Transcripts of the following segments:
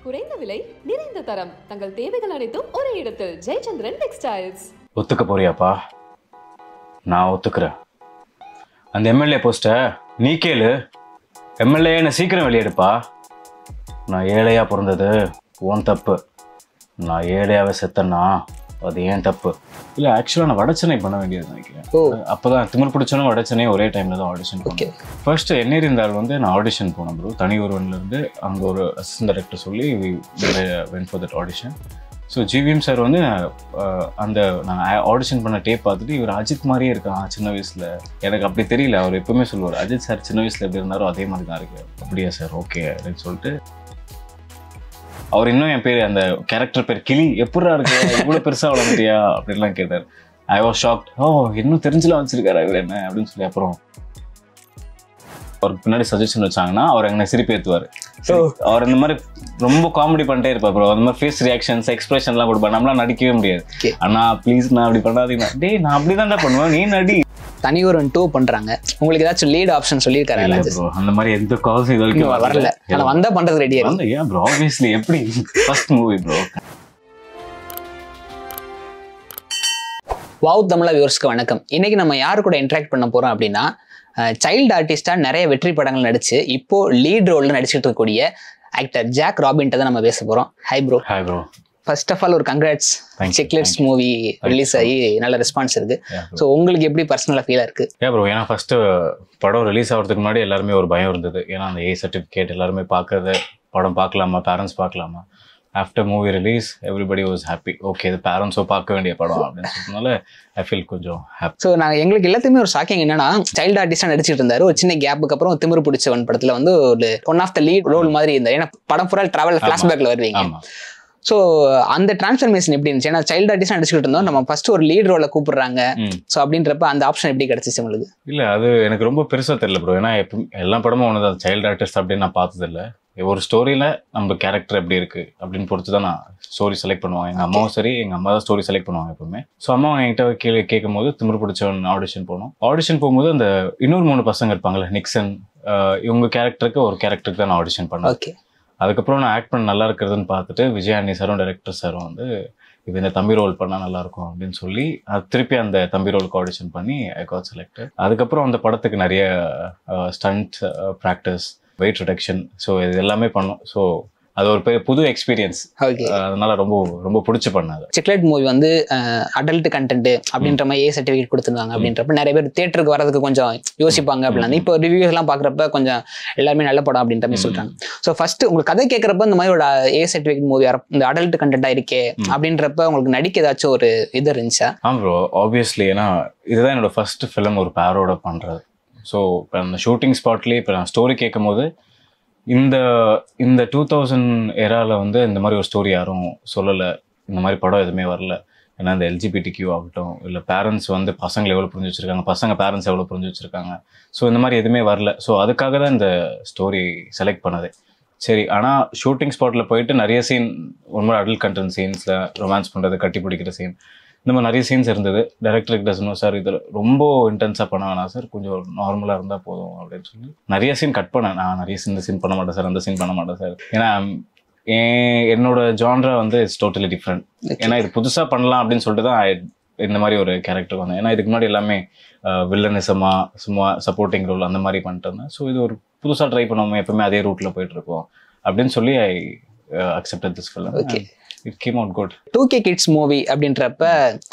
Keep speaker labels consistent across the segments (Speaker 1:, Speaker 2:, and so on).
Speaker 1: குறைந்த விலை நிறைந்த தரம் தங்கள் தேவைகள் அனைத்தும் ஒரே இடத்தில் ஜெயச்சந்திரன் டெக்ஸ்டைல்ஸ்
Speaker 2: ஒத்துக்க போறியாப்பா நான் ஒத்துக்கிறேன் அந்த எம்எல்ஏ போஸ்ட்டை நீ கேளு எம்எல்ஏ என்னை சீக்கிரம் வெளியெடுப்பா நான் ஏழையாக பிறந்தது உன் தப்பு நான் ஏழையாவே செத்தேன்னா அது ஏன் தப்பு இல்லை ஆக்சுவலாக நான் வடச்சென்னை பண்ண வேண்டியது நினைக்கிறேன்
Speaker 3: ஓ
Speaker 2: அப்போ தான் திமிர் பிடிச்சனும் வடச்சென்னை ஒரே டைமில் தான் ஆடிஷன்
Speaker 3: ஓகே
Speaker 2: பண்ணேன் ஃபர்ஸ்ட் எண்ணெய் இருந்தால் வந்து நான் ஆடிஷன் போனேன் ப்ரோ தனி ஒருவன்லேருந்து அங்கே ஒரு அசிஸ்டன்ட் டைரக்டர் சொல்லி went for that audition so GVM sir வந்து அஹ், அந்த நான் ஆடிஷன் பண்ண டேப் பார்த்துட்டு இவர் அஜித் மாதிரியே இருக்கான் சின்ன வயசில் எனக்கு அப்படி தெரியல அவர் எப்பவுமே சொல்லுவார் அஜித் சார் சின்ன வயசில் எப்படி இருந்தாரோ அதே மாதிரி தான் இருக்கு அப்படியா சார் ஓகே அப்படின்னு சொல்லிட்டு அவர் இன்னும் என் பேர் அந்த கேரக்டர் பேர் கிளி எப்படா இருக்கு இவ்வளோ பெருசாக வளர்ந்துட்டியா அப்படின்லாம் கேட்டார் ஐ வாஸ் ஷாக்ட் ஓ இன்னும் தெரிஞ்சுலாம் வச்சிருக்காரு இவர் என்ன அப்படின்னு சொல்லி அப்புறம் அவருக்கு பின்னாடி சஜஷன் வச்சாங்கன்னா அவர் என்ன சிரிப்பு ஏற்றுவார் அவர் இந்த மாதிரி ரொம்ப காமெடி பண்ணிட்டே இருப்பார் ப்ரோ அந்த மாதிரி ஃபேஸ் ரியாக்ஷன்ஸ் எக்ஸ்பிரஷன்லாம் கொடுப்பார் நம்மளாம் நடிக்கவே முடியாது
Speaker 3: Okay.
Speaker 2: அண்ணா ப்ளீஸ் நான் அப்படி பண்ணாதீங்க டேய் நான் அப்படி தான்டா பண்ணுவேன் நீ நடி
Speaker 3: தனி ஒரு டூ பண்றாங்க உங்களுக்கு ஏதாச்சும் லீட் ஆப்ஷன் சொல்லியிருக்காரு
Speaker 2: இல்ல
Speaker 3: ராஜேஷ்
Speaker 2: bro, அந்த மாதிரி எந்த கால்ஸும் இது
Speaker 3: இன்னும்
Speaker 2: வரைக்கும்
Speaker 3: வரல ஆனா வந்தா பண்றது ரெடியா இருக்கு
Speaker 2: வந்து ஏன் ப்ரோ ஆப்வியஸ்லி எப்படி ஃபர்ஸ்ட் மூவி ப்ரோ
Speaker 3: வாவ் தமிழா வியூவர்ஸ்க்கு வணக்கம் இன்னைக்கு நம்ம யாரு கூட இன்ட்ராக்ட் பண்ண போறோம் அப்படின்னா சைல்டு ஆர்டிஸ்டா நிறைய வெற்றி படங்கள் நடிச்சு இப்போ லீட் ரோல்ல நடிச்சிட்டு இருக்கக்கூடிய ஆக்டர் ஜாக் ராபின்ட்ட தான் நம்ம பேச போறோம் hi bro
Speaker 2: hi bro
Speaker 3: first of all ஒரு congrats
Speaker 2: Thank you,
Speaker 3: Chiclets movie release ஆகி நல்ல ரெஸ்பான்ஸ் இருக்கு
Speaker 2: Yeah, bro.
Speaker 3: ஸோ உங்களுக்கு எப்படி பர்சனலா ஃபீலா இருக்கு
Speaker 2: ஏன் ப்ரோ ஏன்னா ஃபர்ஸ்ட் படம் ரிலீஸ் ஆகிறதுக்கு முன்னாடி எல்லாருமே ஒரு பயம் இருந்தது ஏன்னா அந்த ஏ சர்டிஃபிகேட் எல்லாருமே பார்க்கறது படம் பார்க்கலாமா பேரண்ட்ஸ் பார்க்கலாமா after movie release everybody was happy okay இது பேரண்ட்ஸோ பார்க்க வேண்டிய படம் அப்படின்னு சொன்னதுனால ஐ ஃபீல் கொஞ்சம் ஹாப்பி
Speaker 3: ஸோ நான் எங்களுக்கு எல்லாத்துக்குமே ஒரு ஷாக்கிங் என்னன்னா சைல்டு ஆர்டிஸ்டா நடிச்சிட்டு இருந்தாரு ஒரு சின்ன கேப்புக்கு அப்புறம் திமிரு பிடிச்சவன் படத்துல வந்து ஒரு one of the lead role மாதிரி இருந்தார் ஏன்னா படம் பூரா டிராவல் ஃபிளாஷ்பேக்ல வருவீங்க
Speaker 2: ஆமாம்
Speaker 3: ஸோ அந்த டிரான்ஸ்ஃபர்மேஷன் எப்படி இருந்துச்சு ஏன்னா சைல்டு ஆர்டிஸ்ட் நடிச்சுட்டு இருந்தோம் நம்ம ஃபர்ஸ்ட் ஒரு லீட் ரோல கூப்பிடுறாங்க
Speaker 2: ம்
Speaker 3: ஸோ அப்படின்றப்ப அந்த ஆப்ஷன் எப்படி கிடைச்சிச்சு உங்களுக்கு
Speaker 2: இல்லை அது எனக்கு ரொம்ப பெருசாக தெரியல ப்ரோ ஏன்னா எப்பவும் எல்லா படமும் ஒன்று தான் சைல்டு ஆர்டிஸ்ட் அப்படின்னு நான் பார்த்ததில்ல ஒரு ஸ்டோரியில் நம்ம கேரக்டர் எப்படி இருக்குது அப்படின்னு பொறுத்து தான் நான் ஸ்டோரி செலக்ட் பண்ணுவாங்க எங்கள் அம்மாவும் சரி எங்கள் அம்மா தான் ஸ்டோரி செலக்ட் பண்ணுவாங்க எப்பவுமே ஸோ அம்மா என்கிட்ட கேள்வி கேட்கும் போது திமிரு பிடிச்சவன் ஆடிஷன் போனோம் ஆடிஷன் போகும்போது அந்த இன்னொரு மூணு பசங்க இருப்பாங்கல்ல நிக்சன் ஆஹ் இவங்க கேரக்டருக்கு ஒரு கேரக்டருக்கு தான் நான் ஆடிஷன் பண்ணேன்
Speaker 3: ஓகே
Speaker 2: அதுக்கப்புறம் நான் ஆக்ட் பண்ண நல்லா இருக்கிறதுன்னு பார்த்துட்டு விஜயானி சாரும் டைரக்டர் சாரும் வந்து இது இந்த தம்பி ரோல் பண்ணால் நல்லா இருக்கும் அப்படின்னு சொல்லி அது திருப்பி அந்த தம்பி ரோலுக்கு ஆடிஷன் பண்ணி ஐ காட் செலக்டட் அதுக்கப்புறம் அந்த படத்துக்கு நிறைய stunt practice weight reduction so இது எல்லாமே பண்ணோம் ஸோ அது ஒரு பெ- புது எக்ஸ்பீரியன்ஸ்
Speaker 3: ஓகே
Speaker 2: அதனால ரொம்ப ரொம்ப பிடிச்சி பண்ணது
Speaker 3: செக்லெட் மூவி வந்து அடல்ட் கண்டென்ட் அப்படின்ற மாதிரி ஏ சர்டிஃபிகேட் கொடுத்துருந்தாங்க அப்படின்றப்ப நிறைய பேர் தியேட்டருக்கு வரதுக்கு கொஞ்சம் யோசிப்பாங்க அப்படின்னா இப்போ ரிவ்யூஸ் எல்லாம் பார்க்குறப்ப கொஞ்சம் எல்லாருமே நல்ல படம் அப்படின்ற மாதிரி சொல்றாங்க ஸோ ஃபர்ஸ்ட் உங்களுக்கு கதை கேட்குறப்ப இந்த மாதிரி ஒரு ஏ சர்டிஃபிகேட் மூவி இந்த அடல்ட் கண்டென்ட்டாக இருக்கே அப்படின்றப்ப உங்களுக்கு நடிக்க ஏதாச்சும் ஒரு இது இருந்துச்சா
Speaker 2: ஆமாம் ப்ரோ ஆப்வியஸ்லி ஏன்னா இதுதான் என்னோட ஃபர்ஸ்ட் ஃபிலிம் ஒரு பேரோட பண்ணுறது ஸோ இப்போ அந்த ஷூட்டிங் ஸ்பாட்லேயே இப்போ நான் ஸ்டோரி கேட்கும் போது இந்த இந்த டூ தௌசண்ட் எராவில் வந்து இந்த மாதிரி ஒரு ஸ்டோரி யாரும் சொல்லலை இந்த மாதிரி படம் எதுவுமே வரல ஏன்னா இந்த எல்ஜிபிடி கியூ ஆகட்டும் இல்லை பேரண்ட்ஸ் வந்து பசங்களை எவ்வளோ புரிஞ்சு வச்சுருக்காங்க பசங்க பேரண்ட்ஸ் எவ்வளோ புரிஞ்சு வச்சுருக்காங்க ஸோ இந்த மாதிரி எதுவுமே வரல ஸோ அதுக்காக தான் இந்த ஸ்டோரி செலக்ட் பண்ணது சரி ஆனால் ஷூட்டிங் ஸ்பாட்டில் போயிட்டு நிறைய சீன் ரொம்ப அடல்ட் கண்டென்ட் சீன்ஸில் ரொமான்ஸ் பண்ணுறது கட்டி பிடிக்கிற சீன் இந்த மாதிரி நிறைய சீன்ஸ் இருந்தது டேரக்டர் கிட்ட சொன்னோம் சார் இதில் ரொம்ப இன்டென்ஸாக பண்ண வேணாம் சார் கொஞ்சம் நார்மலாக இருந்தால் போதும் அப்படின்னு சொல்லி நிறைய சீன் கட் பண்ணேன் நான் நிறைய சீன் இந்த சீன் பண்ண மாட்டேன் சார் அந்த சீன் பண்ண மாட்டேன் சார் ஏன்னா என் என்னோட ஜான்ரா வந்து இட்ஸ் டோட்டலி டிஃப்ரெண்ட் ஏன்னா இது புதுசாக பண்ணலாம் அப்படின்னு சொல்லிட்டு தான் I- இந்த மாதிரி ஒரு கேரக்டர் வந்தேன் ஏன்னா இதுக்கு முன்னாடி எல்லாமே வில்லனிசமா சும்மா சப்போர்ட்டிங் ரோல் அந்த மாதிரி பண்ணிட்டு இருந்தேன் ஸோ இது ஒரு புதுசாக ட்ரை பண்ணுவோம் எப்பவுமே அதே ரூட்டில் போயிட்டு இருக்கோம் அப்படின்னு சொல்லி I accepted this film
Speaker 3: Okay.
Speaker 2: It came out good
Speaker 3: two K kids movie அப்படின்றப்ப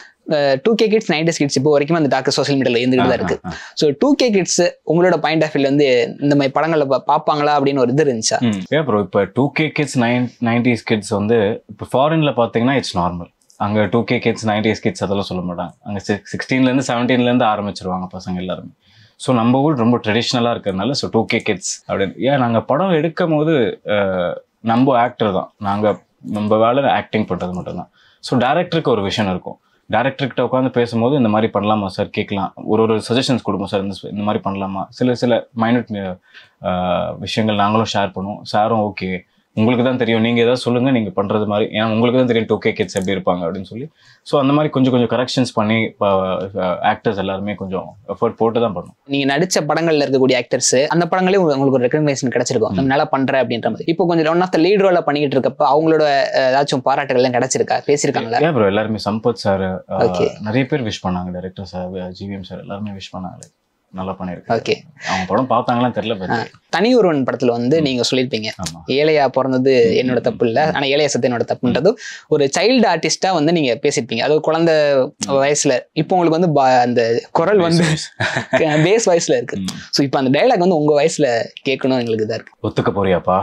Speaker 3: two K kids nineties kids இப்போ வரைக்கும் அந்த டாக்கு சோஷியல் மீடியாவில் இருந்துகிட்டு தான் இருக்கு ஸோ டூ கே கிட்ஸ் உங்களோட பாயிண்ட் ஆஃப் வியூல வந்து இந்த மாதிரி படங்களை பா- பார்ப்பாங்களா அப்படின்னு ஒரு இது இருந்துச்சா
Speaker 2: ஏன் ப்ரோ இப்போ two K kids nine nineties kids வந்து இப்போ ஃபாரின்ல பார்த்தீங்கன்னா இட்ஸ் நார்மல் அங்கே two K kids nineties kids அதெல்லாம் சொல்ல மாட்டாங்க அங்கே சிக்ஸ்டீன்லேருந்து செவன்டீன்லேருந்து ஆரம்பிச்சிருவாங்க பசங்க எல்லாருமே ஸோ நம்ம ஊர் ரொம்ப ட்ரெடிஷ்னலாக இருக்கிறதுனால ஸோ டூ கே கிட்ஸ் அப்படின்னு ஏன் நாங்கள் படம் எடுக்கும் போது அஹ், நம்ம ஆக்டர் தான் நாங்கள் நம்ம வேலை ஆக்டிங் பண்ணுறது மட்டும்தான் ஸோ டேரக்டருக்கு ஒரு விஷயம் இருக்கும் டேரக்டர்கிட்ட உட்காந்து பேசும்போது இந்த மாதிரி பண்ணலாமா சார் கேட்கலாம் ஒரு ஒரு சஜஷன்ஸ் கொடுப்போம் சார் இந்த இந்த மாதிரி பண்ணலாமா சில சில மைனூட் விஷயங்கள் நாங்களும் ஷேர் பண்ணுவோம் சாரும் ஓகே உங்களுக்கு தான் தெரியும் நீங்கள் ஏதாவது சொல்லுங்கள் நீங்கள் பண்ணுறது மாதிரி ஏன்னா உங்களுக்கு தான் தெரியும் டூ கே கிட்ஸ் எப்படி இருப்பாங்க அப்படின்னு சொல்லி ஸோ அந்த மாதிரி கொஞ்சம் கொஞ்சம் கரெக்ஷன்ஸ் பண்ணி ஆக்டர்ஸ் எல்லாருமே கொஞ்சம் எஃபர்ட் போட்டு தான் பண்ணணும்
Speaker 3: நீங்க நடிச்ச படங்கள்ல இருக்கக்கூடிய ஆக்டர்ஸ் அந்த படங்களே உங்களுக்கு உங்களுக்கு ஒரு ரெக்கக்னேஷன் கிடைச்சிருக்கும் நம்ம நல்லா பண்ற அப்படின்ற மாதிரி இப்போ கொஞ்சம் ஒன் ஆஃப் த லீட் ரோல பண்ணிட்டு இருக்கப்ப அவங்களோட அஹ், ஏதாச்சும் பாராட்டுகள் எல்லாம் கிடைச்சிருக்கா பேசியிருக்காங்களா
Speaker 2: ஏன் ப்ரோ எல்லாருமே சம்பத் சார்
Speaker 3: Okay.
Speaker 2: நிறைய பேர் விஷ் பண்ணாங்க டைரக்டர் சார் ஜிவிஎம் சார் எல்லாருமே விஷ் பண்ணாங்க நல்லா பண்ணியிருக்காங்க
Speaker 3: ஓகே
Speaker 2: அவங்க படம் பார்த்தாங்களான்னு தெரியல பட்
Speaker 3: தனி ஒருவன் படத்துல வந்து நீங்க சொல்லியிருப்பீங்க
Speaker 2: ஆமா
Speaker 3: ஏழையா பிறந்தது என்னோட தப்பு இல்ல ஆனா ஏழையா சத்து என்னோட தப்புன்றது ஒரு சைல்டு ஆர்டிஸ்டா வந்து நீங்க பேசியிருப்பீங்க அது குழந்தை வயசுல இப்போ உங்களுக்கு வந்து பா- அந்த குரல் வந்து பேஸ் வாய்ஸ்ல இருக்கு
Speaker 2: ம்.
Speaker 3: ஸோ இப்போ அந்த டைலாக் வந்து உங்க வயசுல கேட்கணும் எங்களுக்கு இதா இருக்கு
Speaker 2: ஒத்துக்க போறியாப்பா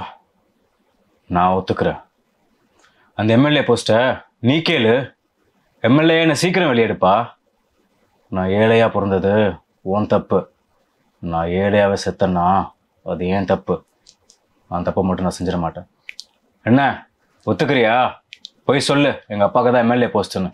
Speaker 2: நான் ஒத்துக்கிறேன் அந்த எம்எல்ஏ போஸ்ட்டை நீ கேளு எம்எல்ஏ என்ன சீக்கிரம் வெளியெடுப்பா நான் ஏழையா பிறந்தது உன் தப்பு நான் ஏழையாவே செத்தேன்னா அது ஏன் தப்பு அந்த தப்பை மட்டும் நான் செஞ்சிட மாட்டேன் என்ன ஒத்துக்கிறியா போய் சொல்லு எங்க அப்பாவுக்கு தான் எம்எல்ஏ போஸ்ட்னு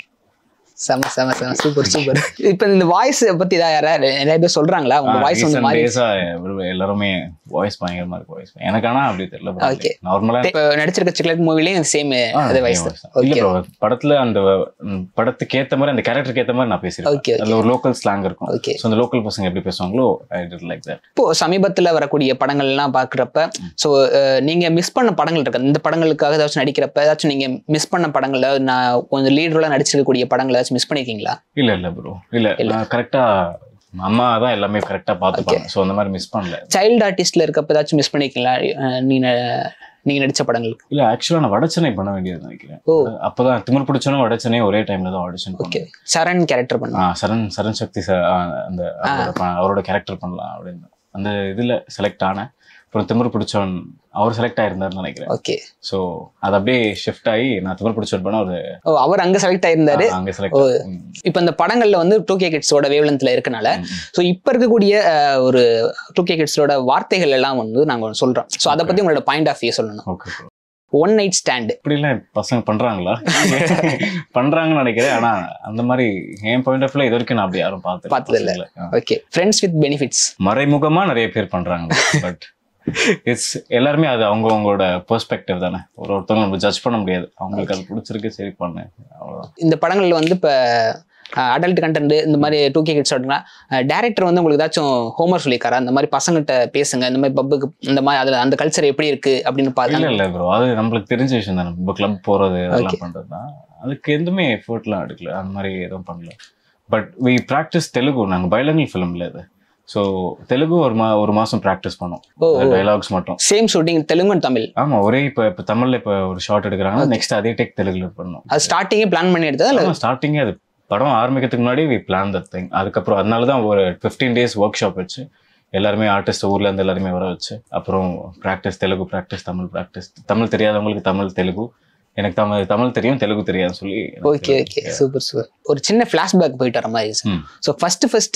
Speaker 3: செம செம செம சூப்பர் சூப்பர் இப்போ இந்த வாய்ஸ் பத்தி ஏதாவது யாராவது நிறைய பேர் சொல்றாங்களா உங்க வாய்ஸ் வந்து மாறி
Speaker 2: எல்லாருமே வாய்ஸ் பயங்கரமா இருக்கு வாய்ஸ் எனக்கு ஆனா அப்படி தெரியல
Speaker 3: Okay.
Speaker 2: நார்மலா
Speaker 3: இப்போ நடிச்சிருக்க சிக்லெட் மூவிலையும் சேம்
Speaker 2: ஆ,
Speaker 3: அது வாய்ஸ்
Speaker 2: same voice தான். இல்ல
Speaker 3: ஓகே
Speaker 2: bro, படத்துல அந்த ம், படத்துக்கு ஏத்த மாதிரி அந்த கேரக்டருக்கு ஏத்த மாதிரி நான்
Speaker 3: Okay,
Speaker 2: பேசிருக்கேன்
Speaker 3: okay.
Speaker 2: அதுல ஒரு லோக்கல் ஸ்லாங் இருக்கும்
Speaker 3: ஓகே
Speaker 2: ஸோ அந்த லோக்கல் பசங்க எப்படி பேசுவாங்களோ ஐ டிட் லைக் தட்
Speaker 3: இப்போ சமீபத்துல வரக்கூடிய படங்கள்லாம் பாக்குறப்ப ஸோ நீங்க மிஸ் பண்ண படங்கள் இருக்கு இந்த படங்களுக்காக ஏதாச்சும் நடிக்கிறப்ப ஏதாச்சும் நீங்க மிஸ் பண்ண படங்கள்ல நான் கொஞ்சம் லீடரோட நடிச்சிருக்கக்கூடிய படங்கள் ஏதாச்சும் மிஸ் பண்ணிருக்கீங்களா
Speaker 2: இல்ல இல்ல ப்ரோ இல்ல நான் கரெக்டா அம்மா தான் எல்லாமே கரெக்டா பார்த்துப்பாங்க ஸோ அந்த மாதிரி மிஸ் பண்ணல
Speaker 3: சைல்டு ஆர்டிஸ்ட்ல இருக்கப்ப ஏதாச்சும் மிஸ் பண்ணிருக்கீங்களா அஹ் நீங்க நீங்க நடிச்ச படங்களுக்கு
Speaker 2: இல்ல ஆக்சுவலா நான் வடச்சனை பண்ண வேண்டியது நினைக்கிறேன்
Speaker 3: ஓ
Speaker 2: அப்பதான் திமிர் பிடிச்சனும் வடச்சனை ஒரே டைம்ல தான் ஆடிஷன்
Speaker 3: ஓகே
Speaker 2: பண்ணேன்
Speaker 3: சரண் கேரக்டர் பண்ண
Speaker 2: ஆ சரண் சரண் சக்தி சார் அந்த அவரோட ப- அவரோட கேரக்டர் பண்ணலாம் அப்படின்னு அந்த இதுல செலக்ட் ஆனேன் அப்புறம் திமிர் பிடிச்சவன் அவர் செலக்ட் ஆயிருந்தாருன்னு நினைக்கிறேன்
Speaker 3: ஓகே
Speaker 2: ஸோ அது அப்படியே ஷிஃப்ட் ஆகி நான் திமிர் பிடிச்சவன் பண்ண ஒரு
Speaker 3: ஓ அவர் அங்க செலக்ட் ஆயிருந்தாரு
Speaker 2: அங்கே செலக்ட்
Speaker 3: இப்போ இந்த படங்கள்ல வந்து டூ கே கிட்ஸோட வேவ்லென்த்ல இருக்கனால ஸோ இப்போ இருக்கக்கூடிய அஹ், ஒரு டூ கே கிட்ஸோட வார்த்தைகள் எல்லாம் வந்து நாங்க ஒண்ணு சொல்றோம் ஸோ அதை பத்தி உங்களோட பாயிண்ட் ஆஃப் வியூ சொல்லணும்
Speaker 2: ஓகே
Speaker 3: ஒன் நைட் ஸ்டாண்டு
Speaker 2: இப்படிலாம் பசங்க பண்றாங்களா பண்றாங்கன்னு நினைக்கிறேன் ஆனா அந்த மாதிரி என் பாயிண்ட் ஆஃப் இது வரைக்கும் நான் அப்படி யாரும் பார்த்து
Speaker 3: பார்த்ததில்ல. ஓகே ஃப்ரெண்ட்ஸ் வித் பெனிஃபிட்ஸ்
Speaker 2: மறைமுகமா நிறைய பேர் பண்றாங்க பட் இட்ஸ் எல்லாருமே அது அவங்க அவங்களோட பெர்ஸ்பெக்டிவ் தானே ஒரு ஒருத்தவங்க நம்ம ஜட்ஜ் பண்ண முடியாது அவங்களுக்கு அது பிடிச்சிருக்கு சரி பண்ணு அவ்வளவுதான்
Speaker 3: இந்த படங்கள்ல வந்து இப்போ அடல்ட் கண்டென்ட் இந்த மாதிரி டூ கே கிட்ஸ் டேரக்டர் வந்து உங்களுக்கு ஏதாச்சும் ஹோம்ஒர்க் சொல்லியிருக்காரா இந்த மாதிரி பசங்கிட்ட பேசுங்க இந்த மாதிரி பப்புக்கு இந்த மாதிரி அதுல அந்த கல்ச்சர் எப்படி இருக்கு அப்படின்னு
Speaker 2: இல்ல
Speaker 3: பாருங்க
Speaker 2: இல்ல ப்ரோ அது நம்மளுக்கு தெரிஞ்ச விஷயம் தானே இப்போ கிளப் போறது அதெல்லாம் பண்றது தான் அதுக்கு எதுவுமே எஃபர்ட்லாம் எடுக்கல அந்த மாதிரி எதுவும் பண்ணல பட் வி ப்ராக்டிஸ் தெலுங்கு நாங்க பைலங்கல் ஃபிலிம்ல இது ஸோ தெலுங்கு ஒரு மா ஒரு மாசம் ப்ராக்டிஸ் பண்ணோம்
Speaker 3: ஓ, ஓ.
Speaker 2: டைலாக்ஸ் மட்டும்
Speaker 3: same shooting Telugu and Tamil
Speaker 2: ஆமா ஒரே இப்போ இப்போ தமிழ்ல இப்போ ஒரு ஷார்ட் எடுக்கிறாங்கன்னா நெக்ஸ்ட் அதே டெக் தெலுங்குல பண்ணோம்
Speaker 3: அது ஸ்டார்டிங்கே பிளான் பண்ணி எடுத்ததா இல்ல
Speaker 2: ஸ்டார்டிங்கே அது படம் ஆரம்பிக்கிறதுக்கு முன்னாடி வி பிளான் தட் திங் அதுக்கப்புறம் அதனால தான் ஒரு ஃபிஃப்டீன் டேஸ் ஒர்க் ஷாப் வச்சு எல்லாருமே ஆர்டிஸ்ட் ஊர்ல இருந்து எல்லாருமே வர வச்சு அப்புறம் practice Telugu practice Tamil practice Tamil தெரியாதவங்களுக்கு தமிழ் தெலுங்கு எனக்கு தமிழ் தமிழ் தெரியும் தெலுங்கு தெரியாதுன்னு சொல்லி எனக்கு
Speaker 3: ஓகே ஓகே சூப்பர் சூப்பர் ஒரு சின்ன ஃபிளாஷ்பேக் போயிட்டு வர மாதிரி சார்
Speaker 2: ம்.
Speaker 3: So first first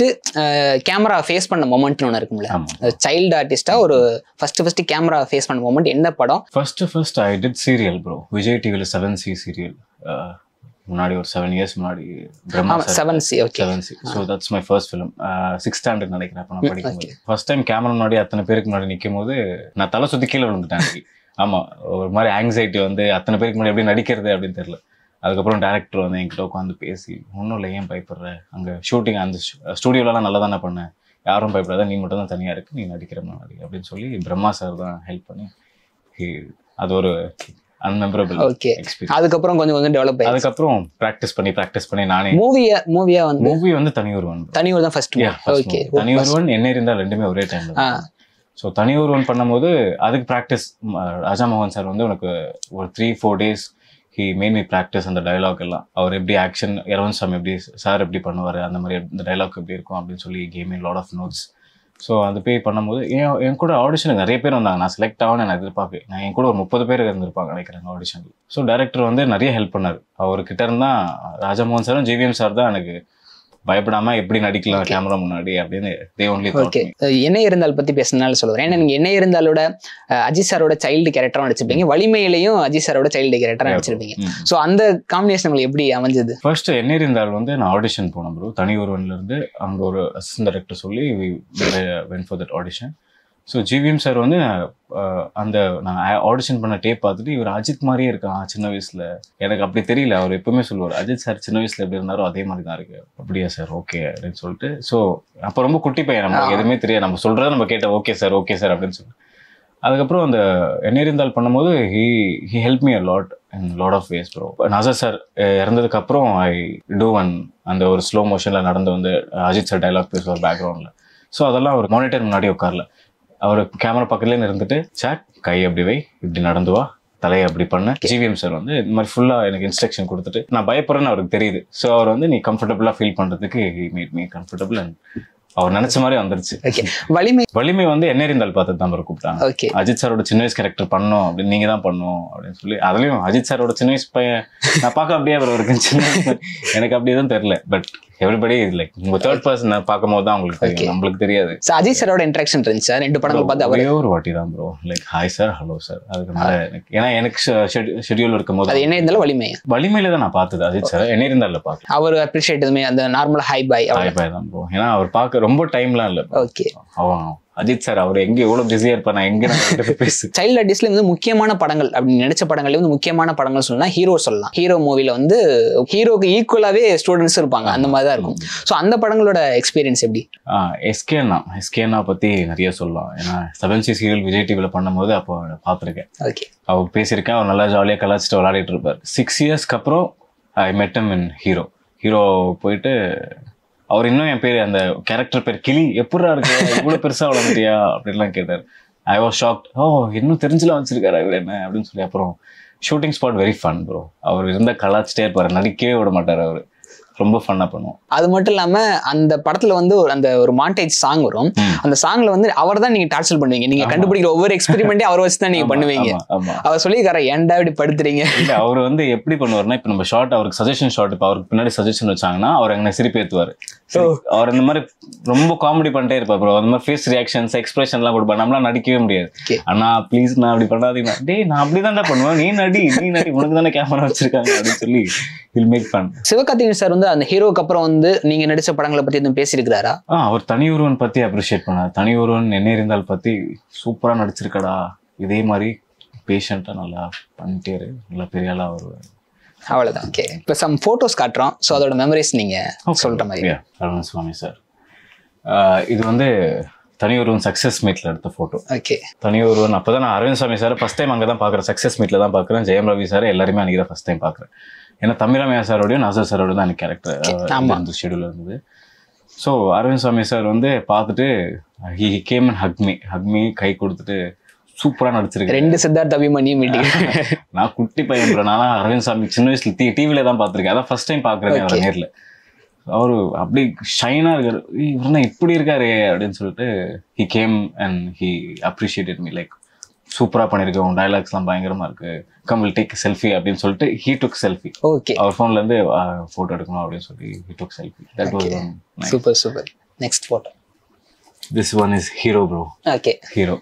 Speaker 3: camera face பண்ண மொமெண்ட்னு ஒன்று இருக்கும்ல
Speaker 2: ஆமா
Speaker 3: சைல்டு ஆர்டிஸ்டா ஒரு ஃபர்ஸ்ட் ஃபர்ஸ்ட் கேமரா ஃபேஸ் பண்ண மொமெண்ட் என்ன படம்
Speaker 2: first first I did serial bro Vijay டிவியில் செவன் சி சீரியல் முன்னாடி ஒரு செவன் இயர்ஸ் முன்னாடி பிரம்மா
Speaker 3: ஆமா
Speaker 2: sir.
Speaker 3: Seven C okay
Speaker 2: seven C so that's my first film six standard நினைக்கிறேன் அப்போ நான் படிக்கும்போது ஃபர்ஸ்ட் டைம் கேமரா முன்னாடி அத்தனை பேருக்கு முன்னாடி நிற்கும் போது நான் தலை சுற்றி கீழே விழுந்துட்டேன் அன்னைக்கு. ஆமா ஒரு மாதிரி ஆங்ஸைட்டி வந்து அத்தனை பேருக்கு முன்னாடி எப்படி நடிக்கிறது அப்படின்னு தெரியல அதுக்கப்புறம் டேரக்டர் வந்து என்கிட்ட உட்காந்து பேசி ஒன்றும் இல்லை ஏன் பயப்படுற அங்கே ஷூட்டிங் அந்த ஸ்டூடியோலலாம் நல்லா தானே பண்ணேன் யாரும் பயப்படாத நீ மட்டும் தான் தனியாக இருக்கு நீ நடிக்கிற மாதிரி அப்படின்னு சொல்லி பிரம்மா சார் தான் ஹெல்ப் பண்ணி he- அது ஒரு அன்மெமரபிள்
Speaker 3: ஓகே
Speaker 2: எக்ஸ்பீரியன்ஸ்
Speaker 3: அதுக்கப்புறம் கொஞ்சம் கொஞ்சம் டெவலப் ஆயிடுச்சு
Speaker 2: அதுக்கப்புறம் ப்ராக்டிஸ் பண்ணி ப்ராக்டிஸ் பண்ணி நானே
Speaker 3: மூவியா மூவியா வந்து
Speaker 2: மூவி வந்து தனி ஒருவன் bro.
Speaker 3: தனி தான் first
Speaker 2: Yeah, first
Speaker 3: okay
Speaker 2: movie. Thani ஒருவன் என்ன இருந்தால் ரெண்டுமே ஒரே டைம்ல
Speaker 3: ஆ.
Speaker 2: ஸோ தனி ஒருவன் பண்ணும்போது அதுக்கு ப்ராக்டிஸ் ராஜா மோகன் சார் வந்து உனக்கு ஒரு three four days he made me practice அந்த டைலாக் எல்லாம் அவர் எப்படி ஆக்ஷன் இரவன் சாமி எப்படி சார் எப்படி பண்ணுவார் அந்த மாதிரி இந்த டைலாக் எப்படி இருக்கும் அப்படின்னு சொல்லி came lot of notes so அது போய் பண்ணும்போது என் என் கூட ஆடிஷனுக்கு நிறைய பேர் வந்தாங்க நான் செலக்ட் ஆகணும்னு நான் எதிர்பார்ப்பேன் நான் என் கூட ஒரு முப்பது பேர் இருந்திருப்பாங்க நினைக்கிறேன் ஆடிஷனில் ஸோ டேரக்டர் வந்து நிறைய ஹெல்ப் பண்ணார் அவர்கிட்ட இருந்தா ராஜமோகன் சாரும் ஜிவிஎம் சார் தான் எனக்கு பயப்படாம எப்படி நடிக்கலாம் கேமரா முன்னாடி அப்படின்னு தே ஒன்லி
Speaker 3: ஓகே என்ன இருந்தால் பத்தி பேசினாலும் சொல்லுவேன் ஏன்னா நீங்க என்ன இருந்தாலோட அஹ், அஜித் சாரோட சைல்டு கேரக்டரும் நடிச்சிருப்பீங்க வலிமையிலையும் அஜித் சாரோட சைல்டு கேரக்டரும் நடிச்சிருப்பீங்க ஸோ அந்த காம்பினேஷன் உங்களுக்கு எப்படி அமைஞ்சது
Speaker 2: ஃபர்ஸ்ட் என்ன இருந்தால் வந்து நான் ஆடிஷன் போனேன் ப்ரோ தனி ஒருவன்ல இருந்து அங்க ஒரு அசிஸ்டன்ட் டைரக்டர் சொல்லி went for that audition so GVM sir வந்து அஹ், அந்த நான் ஆடிஷன் பண்ண டேப் பார்த்துட்டு இவர் அஜித் மாதிரியே இருக்கான் சின்ன வயசுல எனக்கு அப்படி தெரியல அவர் எப்பவுமே சொல்லுவார் அஜித் சார் சின்ன வயசுல எப்படி இருந்தாரோ அதே மாதிரி தான் இருக்கு அப்படியா சார் ஓகே அப்படின்னு சொல்லிட்டு ஸோ அப்போ ரொம்ப குட்டி பையன் நமக்கு எதுவுமே தெரியாது நம்ம சொல்றத நம்ம கேட்ட ஓகே சார் ஓகே சார் அப்படின்னு சொல்லி அதுக்கப்புறம் அந்த எண்ணெரிந்தால் பண்ணும்போது he he help me a lot in lot of ways bro Nassar sir இறந்ததுக்கு அப்புறம் ஐ டூ ஒன் அந்த ஒரு ஸ்லோ மோஷன்ல நடந்து வந்து அஜித் சார் டைலாக் பேசுவார் பேக்ரவுண்ட்ல ஸோ அதெல்லாம் அவர் மானிட்டர் முன்னாடி உட்காரல அவர் கேமரா பக்கத்துலேயே இருந்துட்டு சாட் கை அப்படி வை இப்படி நடந்து வா தலையை அப்படி பண்ண ஜிவிஎம் சார் வந்து இந்த மாதிரி ஃபுல்லாக எனக்கு இன்ஸ்ட்ரக்ஷன் கொடுத்துட்டு நான் பயப்படுறேன்னு அவருக்கு தெரியுது ஸோ அவர் வந்து நீ கம்ஃபர்டபுளாக ஃபீல் பண்ணுறதுக்கு he made me comfortable and அவர் நினச்ச மாதிரி வந்துருச்சு
Speaker 3: ஓகே வலிமை
Speaker 2: வலிமை வந்து எண்ணெரிந்தால் பார்த்து தான் அவர் கூப்பிட்டாங்க
Speaker 3: ஓகே
Speaker 2: அஜித் சாரோட சின்ன வயசு கேரக்டர் பண்ணோம் அப்படின்னு நீங்க தான் பண்ணும் அப்படின்னு சொல்லி அதுலயும் அஜித் சாரோட சின்ன வயசு பையன் நான் பார்க்க அப்படியே அவர் இருக்கு சின்ன வயசு எனக்கு அப்படியே தான் தெரியல பட் எவ்ரிபடி லைக் உங்க தேர்ட் பர்சன் பார்க்கும் போது தான் உங்களுக்கு
Speaker 3: Okay.
Speaker 2: தெரியும் நம்மளுக்கு தெரியாது
Speaker 3: So, அஜித் சாரோட இன்ட்ராக்ஷன் இருந்துச்சு சார் ரெண்டு படங்கள் பார்த்து அவர்
Speaker 2: ஒரே ஒரு வாட்டி தான் bro like hi sir hello sir அதுக்கு மேல எனக்கு ஏன்னா எனக்கு ஷெட்யூல் இருக்கும்
Speaker 3: அது
Speaker 2: போது
Speaker 3: என்ன இருந்தாலும் வலிமை
Speaker 2: வலிமையில தான் நான் பார்த்தது அஜித் சார் என்ன இருந்தால பார்க்கல
Speaker 3: அவர் அப்ரிஷியேட் எதுவுமே அந்த நார்மலா ஹை பாய்
Speaker 2: ஹாய் பாய் தான் ப்ரோ ஏன்னா அவர் பார்க்க ரொம்ப டைம்லாம் இல்ல
Speaker 3: ஓகே
Speaker 2: அவன் அஜித் சார் அவர் எங்க எவ்வளவு பிஸியா இருப்பா நான் எங்க நான் அவர்கிட்ட போய் பேசு
Speaker 3: சைல்ட் ஆர்டிஸ்ட்ல வந்து முக்கியமான படங்கள் அப்படின்னு நினைச்ச படங்கள்ல வந்து முக்கியமான படங்கள் சொல்லலாம் ஹீரோ சொல்லலாம் ஹீரோ மூவில வந்து ஹீரோக்கு ஈக்குவலாவே ஸ்டூடெண்ட்ஸ் இருப்பாங்க அந்த மாதிரி தான் இருக்கும் ஸோ அந்த படங்களோட எக்ஸ்பீரியன்ஸ் எப்படி
Speaker 2: எஸ்கேனா எஸ்கேனா பத்தி நிறைய சொல்லலாம் ஏன்னா செவன் சி சீரியல் விஜய் டிவியில் பண்ணும்போது அப்போ பார்த்துருக்கேன்
Speaker 3: ஓகே
Speaker 2: அவர் பேசியிருக்கேன் அவர் நல்லா ஜாலியாக கலாச்சிட்டு விளையாடிட்டு இருப்பார் சிக்ஸ் இயர்ஸ்க்கு அப்புறம் ஐ மெட்டம் இன் ஹீரோ ஹீரோ போயிட்டு அவர் இன்னும் என் பேர் அந்த கேரக்டர் பேர் கிளி எப்படிடா இருக்கு இவ்வளோ பெருசாக வளர்ந்துட்டியா அப்படின்லாம் கேட்டார் ஐ வாஸ் ஷாக்ட் ஓ இன்னும் தெரிஞ்சுலாம் வச்சிருக்காரு இவர் என்ன அப்படின்னு சொல்லி அப்புறம் shooting spot very fun bro அவர் இருந்த கலாச்சிட்டே இருப்பார் நடிக்கவே விட மாட்டார் அவர் ரொம்ப ஃபன்னாக பண்ணுவோம்
Speaker 3: அது மட்டும் இல்லாம அந்த படத்துல வந்து ஒரு அந்த ஒரு மாண்டேஜ் சாங் வரும்
Speaker 2: ம்.
Speaker 3: அந்த சாங்ல வந்து அவர் தான் நீங்க டார்ச்சர் பண்ணுவீங்க நீங்க
Speaker 2: ஆமா.
Speaker 3: கண்டுபிடிக்கிற ஒவ்வொரு எக்ஸ்பெரிமெண்ட்டே அவரை வச்சு தான் நீங்க
Speaker 2: ஆமா,
Speaker 3: பண்ணுவீங்க
Speaker 2: ஆமா, ஆமா
Speaker 3: அவர் சொல்லியிருக்காரு ஏன்டா இப்படி படுத்துறீங்க
Speaker 2: இல்ல அவர் வந்து எப்படி பண்ணுவாருன்னா இப்ப நம்ம ஷார்ட் அவருக்கு சஜஷன் ஷார்ட் இப்ப அவருக்கு பின்னாடி சஜஷன் வச்சாங்கன்னா அவர் எங்க சிரிப்பு ஏத்துவாரு சரி, அவர் இந்த மாதிரி ரொம்ப காமெடி பண்ணிட்டே இருப்பார் ப்ரோ அந்த மாதிரி ஃபேஸ் ரியாக்ஷன்ஸ் எக்ஸ்பிரஷன் எல்லாம் கொடுப்பாரு நம்மளால நடிக்கவே முடியாது
Speaker 3: Okay.
Speaker 2: அண்ணா ப்ளீஸ் நான் அப்படி பண்ணாதீங்க டேய் நான் அப்படிதான்டா பண்ணுவேன் நீ நடி நீ நடி உனக்கு தானே கேமரா வச்சிருக்காங்க அப்படின்னு சொல்லி will make fun
Speaker 3: Sivakarthikeyan sir வந்து அந்த ஹீரோக்கு அப்புறம் வந்து நீங்க நடிச்ச படங்களை பத்தி எதுவும் பேசியிருக்கிறாரா
Speaker 2: ஆ அவர் தனி ஒருவன் பத்தி அப்ரிஷியேட் பண்ணார் தனி ஒருவன் என்ன இருந்தால் பத்தி சூப்பரா நடிச்சிருக்கடா இதே மாதிரி பேஷண்டா நல்லா பண்ணிட்டே இரு நல்லா பெரிய ஆளா வருவார்
Speaker 3: அவ்வளவுதான் ஓகே இப்போ சம் போட்டோஸ் காட்டுறோம் ஸோ அதோட மெமரிஸ் நீங்க சொல்ற மாதிரி
Speaker 2: Yeah, அரவிந்த் சுவாமி சார் இது வந்து தனி ஒருவன் சக்ஸஸ் மீட்ல எடுத்த ஃபோட்டோ
Speaker 3: ஓகே
Speaker 2: தனி ஒருவன் அப்போ தான் நான் அரவிந்த் சாமி சார் ஃபஸ்ட் டைம் அங்கே தான் பார்க்குறேன் சக்ஸஸ் மீட்டில் தான் பார்க்குறேன் ஜெயம் ரவி சார் எல்லாருமே அன்றைக்கி தான் ஃபஸ்ட் டைம் பார்க்குறேன் ஏன்னா தமிழமையா சாரோடையும் நசர் சாரோட தான் எனக்கு கேரக்டர்
Speaker 3: ஆமா.
Speaker 2: இருந்து ஷெடியூல் இருந்தது ஸோ அரவிந்த் சாமி சார் வந்து பார்த்துட்டு he came and hug me hug me கை கொடுத்துட்டு சூப்பராக நடிச்சிருக்கேன்
Speaker 3: ரெண்டு சித்தார்த் அபிமன்யும் மீட்டிங்
Speaker 2: நான் குட்டி பையன் bro. நான்லாம் அரவிந்த் சாமி சின்ன வயசுல டி டிவில தான் பார்த்திருக்கேன் அதான் ஃபர்ஸ்ட் டைம் பார்க்குறேன் அவர்
Speaker 3: Okay.
Speaker 2: நேர்ல அவரு அப்படி ஷைனா இருக்காரு "ஏய், இவர் என்ன இப்படி இருக்காரு அப்படின்னு சொல்லிட்டு he came and he appreciated me like சூப்பரா பண்ணிருக்க உன் டைலாக்ஸ்லாம் பயங்கரமா இருக்கு கம் வில் டேக் செல்ஃபி அப்படின்னு சொல்லிட்டு ஹீ டுக் செல்ஃபி
Speaker 3: ஓகே
Speaker 2: அவர் ஃபோன்ல இருந்து போட்டோ எடுக்கணும் அப்படின்னு சொல்லி he took selfie that was
Speaker 3: Okay. Super super next photo
Speaker 2: this one is hero bro
Speaker 3: okay
Speaker 2: hero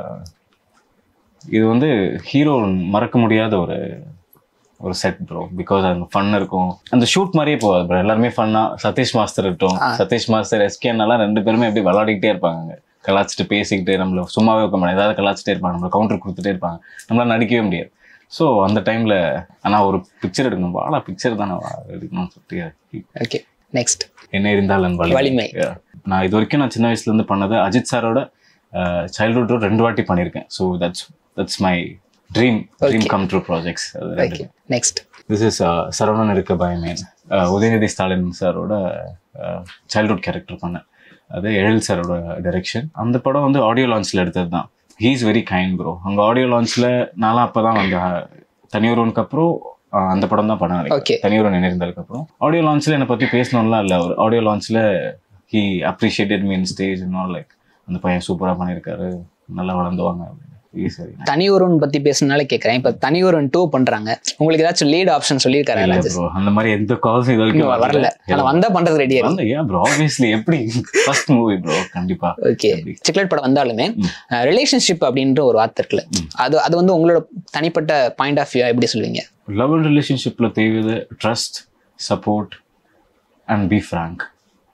Speaker 2: இது வந்து ஹீரோ மறக்க முடியாத ஒரு ஒரு செட் ப்ரோ பிகாஸ் அந்த ஃபன் இருக்கும் அந்த ஷூட் மாதிரியே போகாது ப்ரோ எல்லாருமே ஃபன்னா சதீஷ் மாஸ்டர் இருக்கட்டும்
Speaker 3: ஆ.
Speaker 2: சதீஷ் மாஸ்டர் எஸ்கேனாலாம் ரெண்டு பேருமே அப்படி விளாடிக்கிட்டே இருப்பாங்க கலாச்சிட்டு பேசிக்கிட்டு நம்மள சும்மாவே வைக்க மாட்டாங்க ஏதாவது கலாச்சிட்டே இருப்பாங்க நம்மள கவுண்டர் கொடுத்துட்டே இருப்பாங்க நம்மளால நடிக்கவே முடியாது ஸோ அந்த டைம்ல ஆனா ஒரு பிக்சர் எடுக்கணும் வாடா பிக்சர் தானே வா, எடுக்கணும்னு சொல்லிட்டு
Speaker 3: ஓகே நெக்ஸ்ட்
Speaker 2: என்ன இருந்தாலும்
Speaker 3: வலிமை.
Speaker 2: வலிமை Yeah. நான் இது வரைக்கும் நான் சின்ன வயசுல இருந்து பண்ணது அஜித் சாரோட சைல்ட்ஹுட் ரெண்டு வாட்டி பண்ணியிருக்கேன் so that's that's my dream dream
Speaker 3: Okay.
Speaker 2: Come true projects
Speaker 3: okay next
Speaker 2: this is Saravanan Irukka Bayamaen Udhayanidhi Stalin சாரோட சைல்ட்ஹுட் கேரக்டர் பண்ணேன் அது எழில் சாரோட டைரக்ஷன் அந்த படம் வந்து ஆடியோ லான்ச்சில் எடுத்தது தான் he is very kind bro அங்கே ஆடியோ லான்ச்சில் நான்லாம் அப்போ தான் வந்து தனியொருவனுக்கு அப்புறம் அஹ், அந்த படம் தான் பண்ணேன்
Speaker 3: Okay.
Speaker 2: தனியொருவன் நினைந்ததுக்கு அப்புறம் ஆடியோ லான்ச்சில் என்னை பற்றி பேசணும்லாம் இல்லை அவர் ஆடியோ லான்ச்சில் ஹீ அப்ரிஷியேட்டட் மீன் ஸ்டேஜ் இன்னும் லைக் அந்த பையன் சூப்பராக பண்ணியிருக்காரு நல்லா வளர்ந்துவாங்க அப்படின்னு He is very nice.
Speaker 3: தனி ஒருவன் பத்தி பேசுனால கேக்குறேன் இப்ப தனி ஒருவன் டூ பண்றாங்க உங்களுக்கு ஏதாச்சும் லீட் ஆப்ஷன் சொல்லியிருக்காரு
Speaker 2: இல்ல
Speaker 3: ராஜேஷ்
Speaker 2: bro, அந்த மாதிரி எந்த கால்ஸும் இது
Speaker 3: இன்னும்
Speaker 2: வரைக்கும்
Speaker 3: வரல ஆனா வந்தா பண்றது ரெடியா இருக்கு
Speaker 2: வந்து ஏன் ப்ரோ ஆப்வியஸ்லி எப்படி ஃபர்ஸ்ட் மூவி ப்ரோ கண்டிப்பா
Speaker 3: ஓகே
Speaker 2: எப்படி?
Speaker 3: சிக்லெட் படம் வந்தாலுமே
Speaker 2: ம்.
Speaker 3: ரிலேஷன்ஷிப் அப்படின்ற ஒரு வார்த்தை இருக்குல்ல அது அது வந்து உங்களோட தனிப்பட்ட பாயிண்ட் ஆஃப் வியூ எப்படி சொல்லுவீங்க
Speaker 2: லவ் அண்ட் ரிலேஷன்ஷிப்ல தேவைது trust support and be frank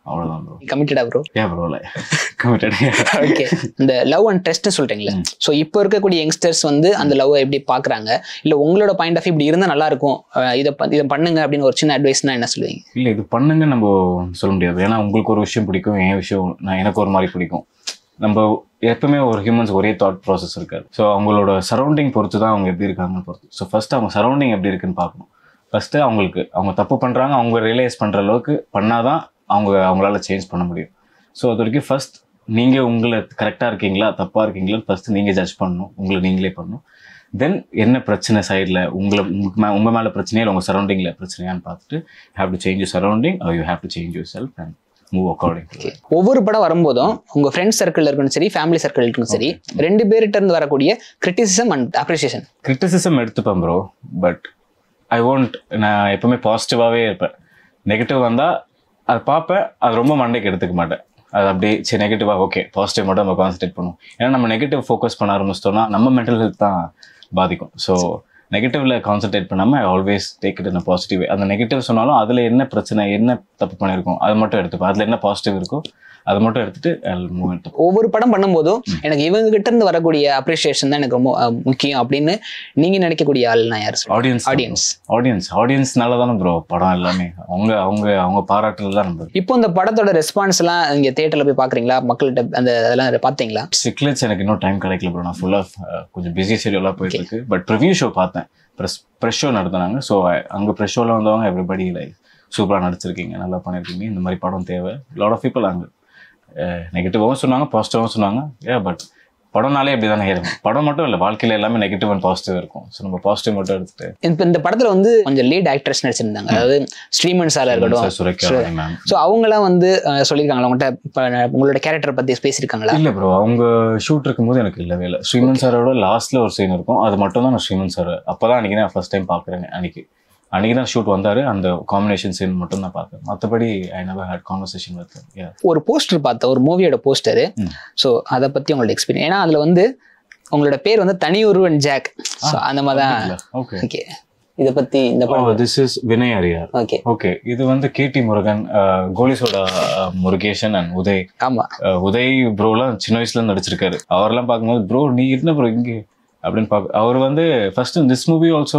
Speaker 2: அவ்வளோதான் ப்ரோ
Speaker 3: கமிட்டடா ப்ரோ
Speaker 2: ஏன் ப்ரோ இல்லை கமிட்டட்
Speaker 3: ஓகே இந்த லவ் அண்ட் ட்ரஸ்ட்னு சொல்றீங்களே ஸோ இப்போ இருக்கக்கூடிய யங்ஸ்டர்ஸ் வந்து அந்த லவ் எப்படி பாக்குறாங்க இல்ல உங்களோட பாயிண்ட் ஆஃப் இப்படி இருந்தா நல்லா இருக்கும் அஹ் இதை ப- இதை பண்ணுங்க அப்படின்னு ஒரு சின்ன அட்வைஸ்னா என்ன சொல்லுவீங்க
Speaker 2: இல்லை இது பண்ணுங்க நம்ம சொல்ல முடியாது ஏன்னா உங்களுக்கு ஒரு விஷயம் பிடிக்கும் என் விஷயம் நான் எனக்கு ஒரு மாதிரி பிடிக்கும் நம்ம எப்பவுமே ஒரு ஹியூமன்ஸ் ஒரே தாட் ப்ராசஸ் இருக்காது ஸோ அவங்களோட சரௌண்டிங் பொறுத்து தான் அவங்க எப்படி இருக்காங்கன்னு பொறுத்து ஸோ ஃபர்ஸ்ட் அவங்க சரௌண்டிங் எப்படி இருக்குன்னு பார்க்கணும் ஃபர்ஸ்ட் அவங்களுக்கு அவங்க தப்பு பண்றாங்க அவங்க ரியலைஸ் பண்ற அளவுக்கு பண்ணாதான் அவங்க அவங்களால சேஞ்ச் பண்ண முடியும் ஸோ அது வரைக்கும் ஃபர்ஸ்ட் நீங்க உங்களை கரெக்டாக இருக்கீங்களா தப்பா இருக்கீங்களா ஃபர்ஸ்ட் நீங்க ஜட்ஜ் பண்ணணும் உங்களை நீங்களே பண்ணணும் தென் என்ன பிரச்சனை சைடில் உங்களை உங்களுக்கு மே உங்கள் மேலே பிரச்சனையா இல்லை உங்கள் சரௌண்டிங்கில் பிரச்சனையான்னு பார்த்துட்டு have to change your surrounding you have to change yourself and move according
Speaker 3: ஒவ்வொரு படம் வரும்போதும் உங்க ஃப்ரெண்ட்ஸ் சர்க்கிள் இருக்கணும் சரி ஃபேமிலி சர்க்கிள் இருக்கணும் சரி ரெண்டு பேர்கிட்ட இருந்து வரக்கூடிய கிரிட்டிசிசம் அண்ட் அப்ரிசியேஷன்
Speaker 2: கிரிட்டிசிசம் எடுத்துப்பேன் ப்ரோ பட் ஐ ஒன்ட் நான் எப்பவுமே பாசிட்டிவாகவே இருப்பேன் நெகட்டிவ் வந்தால் அதை பார்ப்பேன் அது ரொம்ப மண்டைக்கு எடுத்துக்க மாட்டேன் அது அப்படியே சரி நெகட்டிவாக ஓகே பாசிட்டிவ் மட்டும் நம்ம கான்சன்ட்ரேட் பண்ணுவோம் ஏன்னா நம்ம நெகட்டிவ் ஃபோக்கஸ் பண்ண ஆரம்பிச்சிட்டோம்னா நம்ம மென்டல் ஹெல்த் தான் பாதிக்கும் ஸோ நெகட்டிவ்ல கான்சென்ட்ரேட் பண்ணாமல் I always take it in positive அந்த நெகட்டிவ் சொன்னாலும் அதில் என்ன பிரச்சனை என்ன தப்பு பண்ணியிருக்கோம் அது மட்டும் எடுத்துப்பேன் அதில் என்ன பாசிட்டிவ் இருக்கோ அதை மட்டும் எடுத்துட்டு மூவ் எடுத்து
Speaker 3: ஒவ்வொரு படம் பண்ணும்போதும் எனக்கு இவங்க கிட்ட இருந்து வரக்கூடிய அப்ரிசியேஷன் தான் எனக்கு ரொம்ப அஹ், முக்கியம் அப்படின்னு நீங்க நினைக்கக்கூடிய ஆள்னா யார் சொல்லுங்க?
Speaker 2: ஆடியன்ஸ்
Speaker 3: ஆடியன்ஸ்
Speaker 2: ஆடியன்ஸ் ஆடியன்ஸ்னால தானே ப்ரோ படம் எல்லாமே அவங்க அவங்க அவங்க பாராட்டுறது தான் நம்ம
Speaker 3: இப்போ இந்த படத்தோட ரெஸ்பான்ஸ் எல்லாம் இங்க தியேட்டர்ல போய் பாக்குறீங்களா மக்கள்கிட்ட அந்த அதெல்லாம் பாத்தீங்களா
Speaker 2: சிக்லெட்ஸ் எனக்கு இன்னும் டைம் கிடைக்கல ப்ரோ நான் ஃபுல்லாக கொஞ்சம் பிஸி ஷெடியூலாக போயிட்டு இருக்கு பட் ப்ரிவ்யூ ஷோ பார்த்தேன் ப்ரெஸ் ப்ரெஷ் ஷோ நடத்தினாங்க ஸோ அங்கே ப்ரெஷ் ஷோவில் வந்தவங்க எவ்ரிபடி லைக் சூப்பராக நடிச்சிருக்கீங்க நல்லா பண்ணியிருக்கீங்க இந்த மாதிரி படம் தேவை லாட் ஆஃப் பீப்புள் அங்கே நெகட்டிவாகவும் சொன்னாங்க பாசிட்டிவாகவும் சொன்னாங்க ஏ பட் படம்னாலே அப்படி தானே இருக்கும் படம் மட்டும் இல்லை வாழ்க்கையில் எல்லாமே நெகட்டிவ் அண்ட் பாசிட்டிவ் இருக்கும் ஸோ நம்ம பாசிட்டிவ் மட்டும் எடுத்துட்டு
Speaker 3: இப்போ இந்த படத்துல வந்து கொஞ்சம் லீட் ஆக்ட்ரஸ் நடிச்சிருந்தாங்க அதாவது ஸ்ரீமன் சாரா இருக்கட்டும்
Speaker 2: சுரேகா மேம்
Speaker 3: ஸோ அவங்களாம் வந்து அஹ், சொல்லியிருக்காங்களா உங்கள்கிட்ட இப்ப உங்களோட கேரக்டர் பத்தி பேசியிருக்காங்களா
Speaker 2: இல்ல ப்ரோ அவங்க ஷூட் இருக்கும்போது எனக்கு இல்லவே இல்லை ஸ்ரீமன் சாரோட லாஸ்ட்ல ஒரு சீன் இருக்கும் அது மட்டும் தான் நான் ஸ்ரீமன் சார் அப்பதான் அன்னைக்கு நான் ஃபர்ஸ்ட் டைம் பாக்குறேன் அன்னைக்கு அன்னைக்கு தான் ஷூட் வந்தாரு அந்த காம்பினேஷன் சீன் மட்டும் தான் பார்த்தேன் மற்றபடி I never had conversation with ya
Speaker 3: ஒரு போஸ்டர் பார்த்தேன் ஒரு மூவியோட போஸ்டர்
Speaker 2: ம்.
Speaker 3: ஸோ அதை பத்தி உங்களோட எக்ஸ்பீரியன்ஸ் ஏன்னா அதுல வந்து உங்களோட பேர் வந்து தனி ஒருவன் ஜாக் ஸோ அந்த மாதிரி தான்
Speaker 2: ஓகே
Speaker 3: ஓகே இதை பத்தி இந்த படம்
Speaker 2: this is Vinay Ariyar
Speaker 3: okay
Speaker 2: okay இது வந்து KD Murugan uh, Goli Soda uh, Murugesan and Uday
Speaker 3: ஆமா
Speaker 2: அஹ், உதய் ப்ரோலாம் சின்ன வயசுல இருந்து நடிச்சிருக்காரு அவரெல்லாம் பார்க்கும்போது ப்ரோ நீ என்ன ப்ரோ இங்கே அப்படின்னு பார்க்க அவர் வந்து ஃபர்ஸ்ட் திஸ் மூவி ஆல்சோ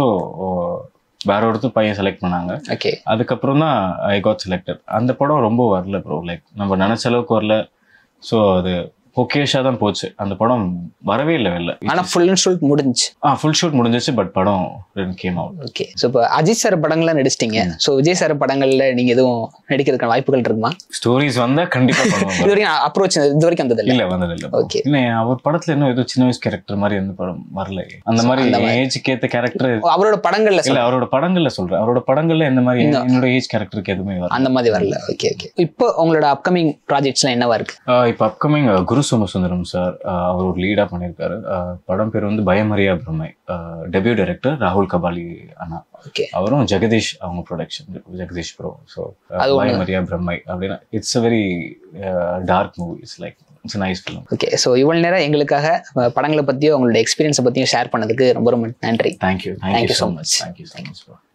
Speaker 2: வேற ஒருத்தர் பையன் செலக்ட் பண்ணாங்க
Speaker 3: ஓகே
Speaker 2: அதுக்கப்புறம் தான் ஐ காட் செலக்டட் அந்த படம் ரொம்ப வரல ப்ரோ லைக் நம்ம நினைச்ச அளவுக்கு வரல ஸோ அது பொக்கேஷாக தான் போச்சு அந்த படம் வரவே இல்லை வெளில
Speaker 3: ஆனா ஃபுல் அண்ட் ஃபுல் முடிஞ்சுச்சு
Speaker 2: ஆ ஃபுல் ஷூட் முடிஞ்சிச்சு பட் படம் கேம் அவுட்
Speaker 3: ஓகே ஸோ இப்போ அஜித் சார் படங்கள்லாம் நடிச்சிட்டீங்க ஸோ விஜய் சார் படங்கள்ல நீங்க எதுவும் நடிக்கிறதுக்கான வாய்ப்புகள் இருக்குமா
Speaker 2: ஸ்டோரிஸ் வந்தா கண்டிப்பா
Speaker 3: இது
Speaker 2: பண்ணுவாங்க
Speaker 3: வரைக்கும் அப்ரோச் இது வரைக்கும் வந்தது இல்லை
Speaker 2: இல்ல வந்தது இல்ல
Speaker 3: Okay.
Speaker 2: இல்ல அவர் படத்துல இன்னும் ஏதோ சின்ன வயசு கேரக்டர் மாதிரி எந்த படம் வரல அந்த மாதிரி
Speaker 3: அந்த மாதிரி.
Speaker 2: ஏஜ்க்கு ஏத்த கேரக்டர்
Speaker 3: அவரோட படங்கள்ல
Speaker 2: இல்ல
Speaker 3: சொல்ல
Speaker 2: அவரோட படங்கள்ல சொல்றேன் அவரோட படங்கள்ல எந்த மாதிரி
Speaker 3: இன்னும்.
Speaker 2: என்னோட ஏஜ் கேரக்டருக்கு எதுவுமே வரல
Speaker 3: அந்த மாதிரி வரல ஓகே ஓகே இப்போ உங்களோட அப்கமிங் ப்ராஜெக்ட்ஸ்லாம் என்னவா இருக்கு
Speaker 2: ஆஹ் இப்ப அப்கமிங் குரு சோமசுந்தரம் சார் அவர் ஒரு லீடா பண்ணியிருக்காரு ஆஹ் படம் பேர் வந்து பயமரியா பிரம்மை டெபியூ டைரக்டர் ராகுல் கபாலி அண்ணா
Speaker 3: ஓகே
Speaker 2: அவரும் ஜெகதீஷ் அவங்க ப்ரொடக்ஷன் ஜெகதீஷ் ப்ரோ ஸோ
Speaker 3: அது ஒண்ணு.
Speaker 2: பயமரியா பிரம்மை அப்படின்னா it's a very dark movie it's like it's nice film
Speaker 3: okay so இவ்வளவு நேரம் எங்களுக்காக அஹ், படங்களை பத்தியும் உங்களோட எக்ஸ்பீரியன்ஸை பத்தியும் ஷேர் பண்ணதுக்கு ரொம்ப ரொம்ப நன்றி
Speaker 2: thank you
Speaker 3: Thank
Speaker 2: thank you
Speaker 3: you
Speaker 2: so
Speaker 3: so
Speaker 2: much
Speaker 3: much.
Speaker 2: Thank you so much bro